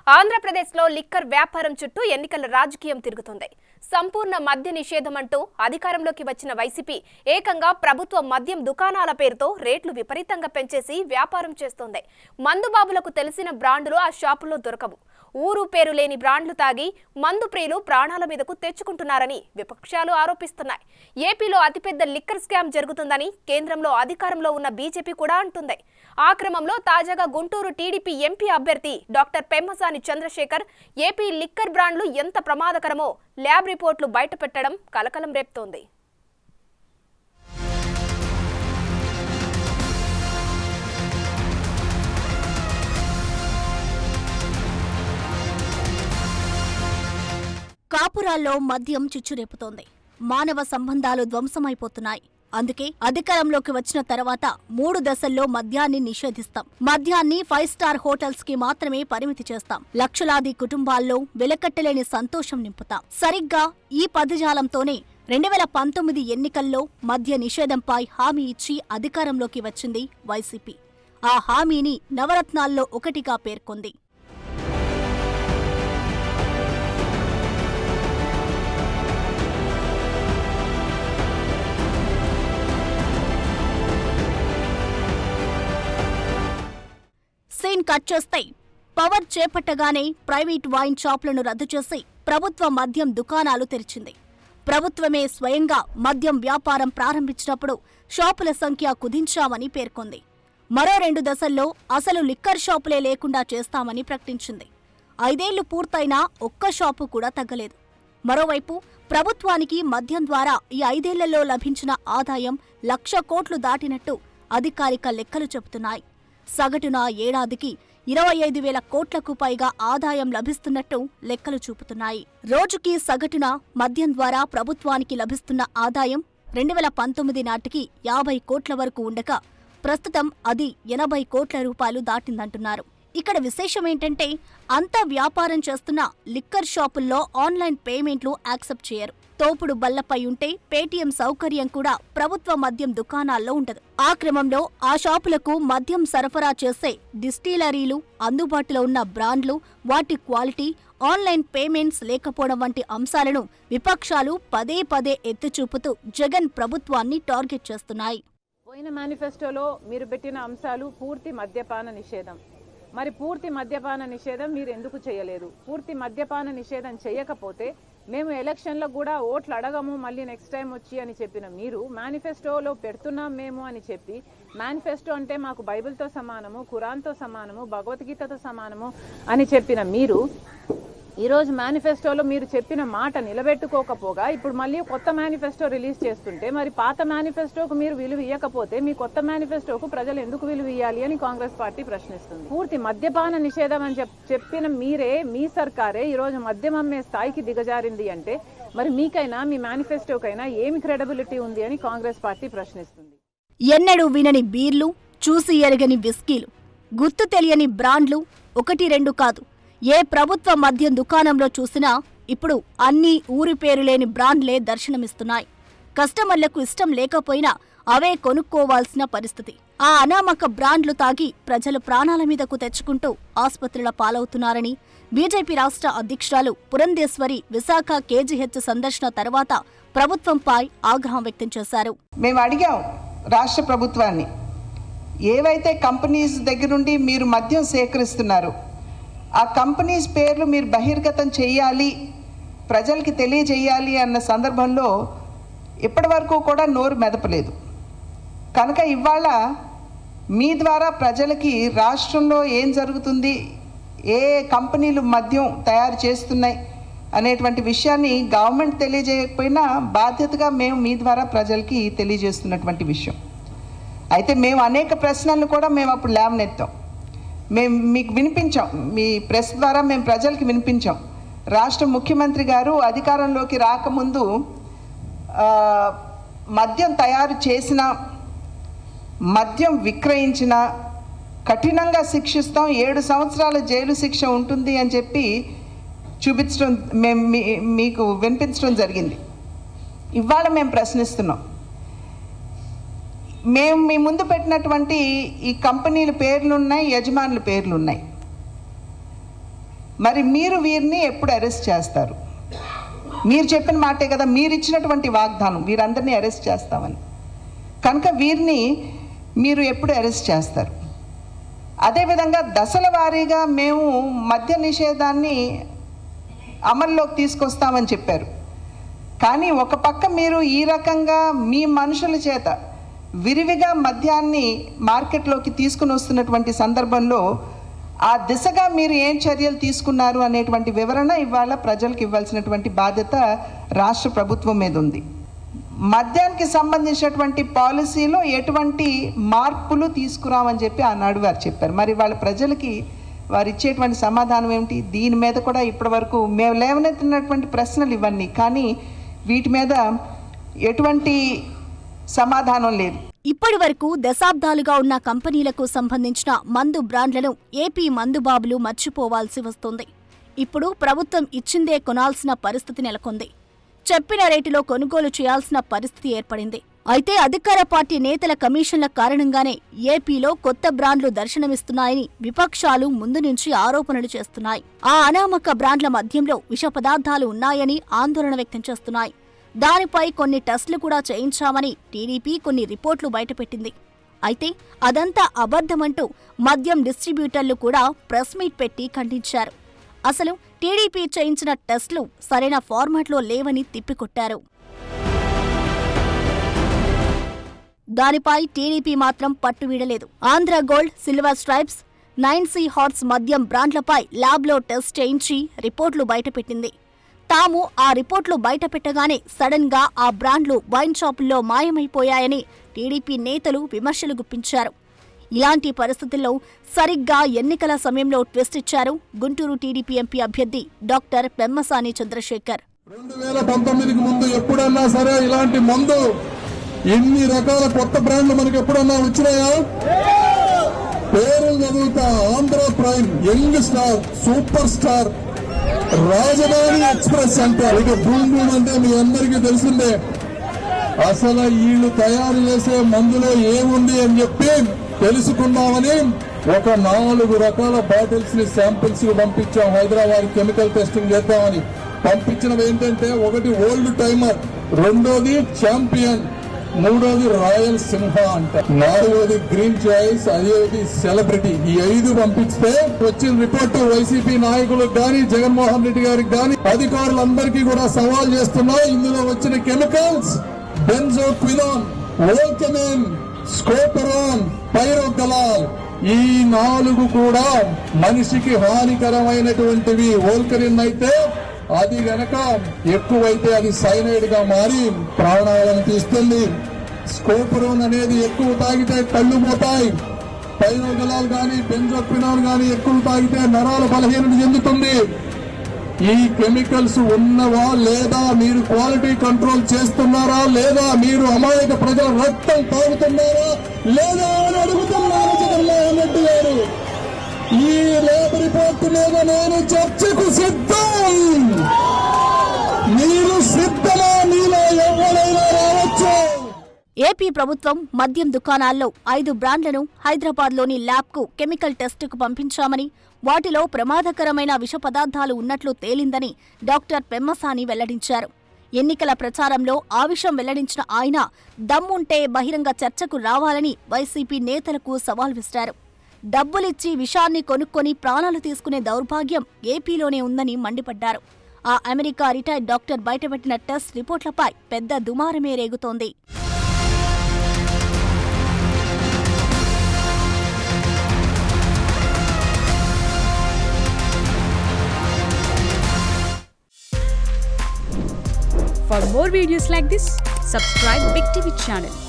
ఆంధ్రప్రదేశ్లో లిక్కర్ వ్యాపారం చుట్టూ ఎన్నికల రాజకీయం తిరుగుతుంది సంపూర్ణ మద్య నిషేధం అంటూ అధికారంలోకి వచ్చిన వైసీపీ ఏకంగా ప్రభుత్వ మద్యం దుకాణాల పేరుతో రేట్లు విపరీతంగా పెంచేసి వ్యాపారం చేస్తోంది మందుబాబులకు తెలిసిన బ్రాండులు ఆ షాపుల్లో దొరకవు ఊరు పేరు లేని బ్రాండ్లు తాగి మందు ప్రియులు ప్రాణాల మీదకు తెచ్చుకుంటున్నారని విపక్షాలు ఆరోపిస్తున్నాయి ఏపీలో అతిపెద్ద లిక్కర్ స్కామ్ జరుగుతుందని కేంద్రంలో అధికారంలో ఉన్న బీజేపీ కూడా అంటుంది ఆ క్రమంలో తాజాగా గుంటూరు టీడీపీ ఎంపీ అభ్యర్థి doctor Pemmasani Chandrasekhar AP liquor బ్రాండ్లు ఎంత ప్రమాదకరమో ల్యాబ్ రిపోర్టులు బయటపెట్టడం కలకలం రేపుతోంది కాపురాల్లో మద్యం చిచ్చురేపుతోంది మానవ సంబంధాలు ధ్వంసమైపోతున్నాయి అందుకే అధికారంలోకి వచ్చిన తర్వాత మూడు దశల్లో మద్యాన్ని నిషేధిస్తాం మద్యాన్ని ఫైవ్ స్టార్ హోటల్స్ కి మాత్రమే పరిమితి చేస్తాం లక్షలాది కుటుంబాల్లో వెలకట్టలేని సంతోషం నింపుతాం సరిగ్గా ఈ పదజాలంతోనే రెండు వేల పంతొమ్మిది ఎన్నికల్లో మద్య నిషేధంపై హామీ ఇచ్చి అధికారంలోకి వచ్చింది వైసీపీ ఆ హామీని నవరత్నాల్లో ఒకటిగా పేర్కొంది సీన్ కట్ చేస్తే పవర్ చేపట్టగానే ప్రైవేట్ వైన్ షాపులను రద్దు చేసి ప్రభుత్వ మద్యం దుకాణాలు తెరిచింది ప్రభుత్వమే స్వయంగా మద్యం వ్యాపారం ప్రారంభించినప్పుడు షాపుల సంఖ్య కుదించామని పేర్కొంది మరో రెండు దశల్లో అసలు లిక్కర్ షాపులే లేకుండా చేస్తామని ప్రకటించింది ఐదేళ్లు పూర్తయినా ఒక్క షాపు కూడా తగ్గలేదు మరోవైపు ప్రభుత్వానికి మద్యం ద్వారా ఈ ఐదేళ్లలో లభించిన ఆదాయం లక్ష కోట్లు దాటినట్టు అధికారిక లెక్కలు చెబుతున్నాయి సగటున ఏడాదికి ఇరవై ఐదు వేల కోట్లకు పైగా ఆదాయం లభిస్తున్నట్టు లెక్కలు చూపుతున్నాయి రోజుకి సగటున మద్యం ద్వారా ప్రభుత్వానికి లభిస్తున్న ఆదాయం రెండు వేల పంతొమ్మిది నాటికి యాభై కోట్ల వరకు ఉండగా ప్రస్తుతం అది ఎనభై కోట్ల రూపాయలు దాటిందంటున్నారు ఇక్కడ విశేషం ఏంటంటే అంత వ్యాపారం చేస్తున్న లిక్కర్ షాపుల్లో ఆన్లైన్ పేమెంట్లు యాక్సెప్ట్ చేయరు తోపుడు బల్లపై ఉంటే పేటీఎం సౌకర్యం కూడా ప్రభుత్వ మద్యం దుకాణాల్లో ఉండదు ఆ క్రమంలో ఆ షాపులకు మద్యం సరఫరా చేసే డిస్టిలరీలు అందుబాటులో ఉన్న బ్రాండ్లు వాటి క్వాలిటీ ఆన్లైన్ పేమెంట్స్ లేకపోవడం వంటి అంశాలను విపక్షాలు పదే పదే ఎత్తిచూపుతూ జగన్ ప్రభుత్వాన్ని టార్గెట్ చేస్తున్నాయి పోయిన మేనిఫెస్టోలో మీరు పెట్టిన అంశాలు పూర్తి మద్యపాన నిషేధం మరి పూర్తి మద్యపాన నిషేధం మీరు ఎందుకు చేయలేదు పూర్తి మద్యపాన నిషేధం చేయకపోతే మేము ఎలక్షన్లో కూడా ఓట్లు అడగము మళ్ళీ నెక్స్ట్ టైం వచ్చి అని చెప్పిన మీరు మేనిఫెస్టోలో పెడుతున్నాం మేము అని చెప్పి మేనిఫెస్టో అంటే మాకు బైబిల్తో సమానము ఖురాన్తో సమానము భగవద్గీతతో సమానము అని చెప్పిన మీరు ఈరోజు మేనిఫెస్టోలో మీరు చెప్పిన మాట నిలబెట్టుకోకపోగా ఇప్పుడు మళ్ళీ కొత్త మేనిఫెస్టో రిలీజ్ చేస్తుంటే మరి పాత మేనిఫెస్టోకు మీరు విలువ ఇవ్వకపోతే మీ కొత్త మేనిఫెస్టోకు ప్రజలు ఎందుకు విలువ ఇవ్వాలి అని కాంగ్రెస్ పార్టీ ప్రశ్నిస్తుంది పూర్తి మద్యపాన నిషేధం అని చెప్- చెప్పిన మీరే మీ సర్కారే ఈరోజు మద్యం అమ్మే స్థాయికి దిగజారింది అంటే మరి మీకైనా మీ మేనిఫెస్టోకైనా ఏమి క్రెడిబిలిటీ ఉంది అని కాంగ్రెస్ పార్టీ ప్రశ్నిస్తుంది ఎన్నడూ వినని బీర్లు చూసి ఎరగని విస్కీలు గుర్తు తెలియని బ్రాండ్లు ఒకటి రెండు కాదు ఏ ప్రభుత్వ మద్యం దుకాణంలో చూసినా ఇప్పుడు అన్నీ ఊరి పేరు లేని బ్రాండ్లే దర్శనమిస్తున్నాయి కస్టమర్లకు ఇష్టం లేకపోయినా అవే కొనుక్కోవాల్సిన పరిస్థితి ఆ అనామక బ్రాండ్లు తాగి ప్రజలు ప్రాణాల మీదకు తెచ్చుకుంటూ ఆసుపత్రుల పాలవుతున్నారని బీజేపీ రాష్ట్ర అధ్యక్షురాలు పురంధేశ్వరి విశాఖ కేజీహెచ్ సందర్శన తర్వాత ప్రభుత్వంపై ఆగ్రహం వ్యక్తం చేశారు మేము అడిగాం రాష్ట్ర ప్రభుత్వాన్ని ఏవైతే కంపెనీస్ దగ్గర నుండి మీరు మద్యం సేకరిస్తున్నారు ఆ కంపెనీస్ పేర్లు మీరు బహిర్గతం చేయాలి ప్రజలకి తెలియజేయాలి అన్న సందర్భంలో ఇప్పటి వరకు కూడా నోరు మెదపలేదు కనుక ఇవాళ మీ ద్వారా ప్రజలకి రాష్ట్రంలో ఏం జరుగుతుంది ఏ కంపెనీలు మద్యం తయారు చేస్తున్నాయి అనేటువంటి విషయాన్ని గవర్నమెంట్ తెలియజేయకపోయినా బాధ్యతగా మేము మీ ద్వారా ప్రజలకి తెలియజేస్తున్నటువంటి విషయం అయితే మేము అనేక ప్రశ్నలు కూడా మేము అప్పుడు లేవనెత్తాం మేము మీకు వినిపించాం మీ ప్రెస్ ద్వారా మేము ప్రజలకి వినిపించాం రాష్ట్ర ముఖ్యమంత్రి గారు అధికారంలోకి రాకముందు ఆ, మద్యం తయారు చేసిన మద్యం విక్రయించిన కఠినంగా శిక్షిస్తాం ఏడు సంవత్సరాల జైలు శిక్ష ఉంటుంది అని చెప్పి చూపించడం మేము మీ- మీకు వినిపించడం జరిగింది ఇవాళ మేము ప్రశ్నిస్తున్నాం మేము మీ ముందు పెట్టినటువంటి ఈ కంపెనీల పేర్లు ఉన్నాయి యజమానుల పేర్లు ఉన్నాయి మరి మీరు వీరిని ఎప్పుడు అరెస్ట్ చేస్తారు మీరు చెప్పిన మాటే కదా మీరు ఇచ్చినటువంటి వాగ్దానం వీరందరినీ అరెస్ట్ చేస్తామని కనుక వీరిని మీరు ఎప్పుడు అరెస్ట్ చేస్తారు అదేవిధంగా దశల వారీగా మేము మద్య నిషేధాన్ని అమల్లోకి తీసుకొస్తామని చెప్పారు కానీ ఒక పక్క మీరు ఈ రకంగా మీ మనుషుల చేత విరివిగా మద్యాన్ని మార్కెట్లోకి తీసుకుని వస్తున్నటువంటి సందర్భంలో ఆ దిశగా మీరు ఏం చర్యలు తీసుకున్నారు అనేటువంటి వివరణ ఇవాళ ప్రజలకు ఇవ్వాల్సినటువంటి బాధ్యత రాష్ట్ర ప్రభుత్వం మీద ఉంది మద్యానికి సంబంధించినటువంటి పాలసీలో ఎటువంటి మార్పులు తీసుకురామని చెప్పి ఆనాడు వారు చెప్పారు మరి వాళ్ళ ప్రజలకి వారు ఇచ్చేటువంటి సమాధానం ఏమిటి దీని మీద కూడా ఇప్పటివరకు మేము లేవనెత్తినటువంటి ప్రశ్నలు ఇవన్నీ కానీ వీటి మీద ఎటువంటి సమాధానం లేదు ఇప్పటి వరకు దశాబ్దాలుగా ఉన్న కంపెనీలకు సంబంధించిన మందు బ్రాండ్లను ఏపీ మందుబాబులు మర్చిపోవాల్సి వస్తుంది ఇప్పుడు ప్రభుత్వం ఇచ్చిందే కొనాల్సిన పరిస్థితి నెలకొంది చెప్పిన రేటులో కొనుగోలు చేయాల్సిన పరిస్థితి ఏర్పడింది అయితే అధికార పార్టీ నేతల కమిషన్ల కారణంగానే ఏపీలో కొత్త బ్రాండ్లు దర్శనమిస్తున్నాయని విపక్షాలు ముందు నుంచి ఆరోపణలు చేస్తున్నాయి ఆ అనామక బ్రాండ్ల మధ్యంలో విష పదార్థాలు ఉన్నాయని ఆందోళన వ్యక్తం చేస్తున్నాయి దానిపై కొన్ని టెస్టులు కూడా చేయించామని టీడీపీ కొన్ని రిపోర్ట్లు బయటపెట్టింది అయితే అదంతా అబద్ధమంటూ మద్యం డిస్ట్రిబ్యూటర్లు కూడా ప్రెస్ మీట్ పెట్టి ఖండించారు అసలు టీడీపీ చేయించిన టెస్టులు సరైన ఫార్మాట్లో లేవని తిప్పికొట్టారు దానిపై టీడీపీ మాత్రం పట్టువీడలేదు Andhra gold silver stripes nine C hearts మద్యం బ్రాండ్లపై ల్యాబ్లో టెస్ట్ చేయించి రిపోర్ట్లు బయటపెట్టింది తాము ఆ రిపోర్ట్లు బయటపెట్టగానే సడన్ గా ఆ బ్రాండ్లు వైన్ షాపుల్లో మాయమైపోయాయని టీడీపీ నేతలు విమర్శలు గుప్పించారు ఇలాంటి పరిస్థితుల్లో సరిగ్గా ఎన్నికల సమయంలో ట్విస్ట్ ఇచ్చారు గుంటూరు టీడీపీ ఎంపీ అభ్యర్థి డాక్టర్ పెమ్మసాని చంద్రశేఖర్ రెండు వేల పంతొమ్మిదికి ముందు ఎప్పుడన్నా సరే ఇలాంటి మందు ఇన్ని రకాల కొత్త బ్రాండ్లు మనకి ఎప్పుడన్నా వచ్చినాయా పేర్లు చదువుతా Andhra prime young star super star Rajadhani express అంటారు ఇక బూమ్ బూమ్ అంటే మీ అందరికీ తెలిసిందే అసలు వీళ్ళు తయారు చేసే మందులో ఏముంది అని చెప్పి తెలుసుకుందామని ఒక నాలుగు రకాల బాటిల్స్ ని శాంపిల్స్ కి పంపించాం హైదరాబాద్ కెమికల్ టెస్టింగ్ చేద్దామని పంపించినవి ఏంటంటే ఒకటి ఓల్డ్ టైమర్ రెండోది ఛాంపియన్ మూడోది రాయల్ సింహ అంట నాలుగోది గ్రీన్ చాయిస్ ఐదోది సెలబ్రిటీ ఈ ఐదు పంపిస్తే వచ్చిన రిపోర్టు వైసీపీ నాయకులకు గాని జగన్మోహన్ రెడ్డి గారికి గాని అధికారులందరికీ కూడా సవాల్ చేస్తున్నా ఇందులో వచ్చిన కెమికల్స్ బెంజోక్వినాన్ ఓల్కమెన్ స్కోపరాన్ పైరోకలాల్ ఈ నాలుగు కూడా మనిషికి హానికరమైనటువంటివి ఓల్కరిన్ అయితే అది గనక ఎక్కువైతే అది సైనైడ్ గా మారి ప్రాణాలను తీస్తుంది స్కోపరోన్ అనేది ఎక్కువ తాగితే కళ్ళు పోతాయి పైరోగలాల్ గాని బెంజోక్వినాల్ గాని ఎక్కువ తాగితే నరాల బలహీనత చెందుతుంది ఈ కెమికల్స్ ఉన్నవా లేదా మీరు క్వాలిటీ కంట్రోల్ చేస్తున్నారా లేదా మీరు అమాయక ప్రజల రక్తం తాగుతున్నారా లేదా అని అడుగుతున్నారు జగన్మోహన్ రెడ్డి గారు ఈ ల్యాబ్ రిపోర్ట్ మీద నేను చర్చకు సిద్ధం మీరు సిద్ధమా మీలో ఎవరైనా రావచ్చు ఏపీ ప్రభుత్వం మద్యం దుకాణాల్లో ఐదు బ్రాండ్లను హైదరాబాద్లోని ల్యాబ్కు కెమికల్ టెస్టుకు పంపించామని వాటిలో ప్రమాదకరమైన విష పదార్థాలు ఉన్నట్లు తేలిందని డాక్టర్ పెమ్మసాని వెల్లడించారు ఎన్నికల ప్రచారంలో ఆ విషయం వెల్లడించిన ఆయన దమ్ముంటే బహిరంగ చర్చకు రావాలని వైసీపీ నేతలకు సవాల్ విసిరారు డబ్బులిచ్చి విషాన్ని కొనుక్కొని ప్రాణాలు తీసుకునే దౌర్భాగ్యం ఏపీలోనే ఉందని మండిపడ్డారు ఆ అమెరికా రిటైర్డ్ డాక్టర్ బయటపెట్టిన టెస్ట్ రిపోర్ట్లపై పెద్ద దుమారమే రేగుతోంది For more videos like this, subscribe Big TV channel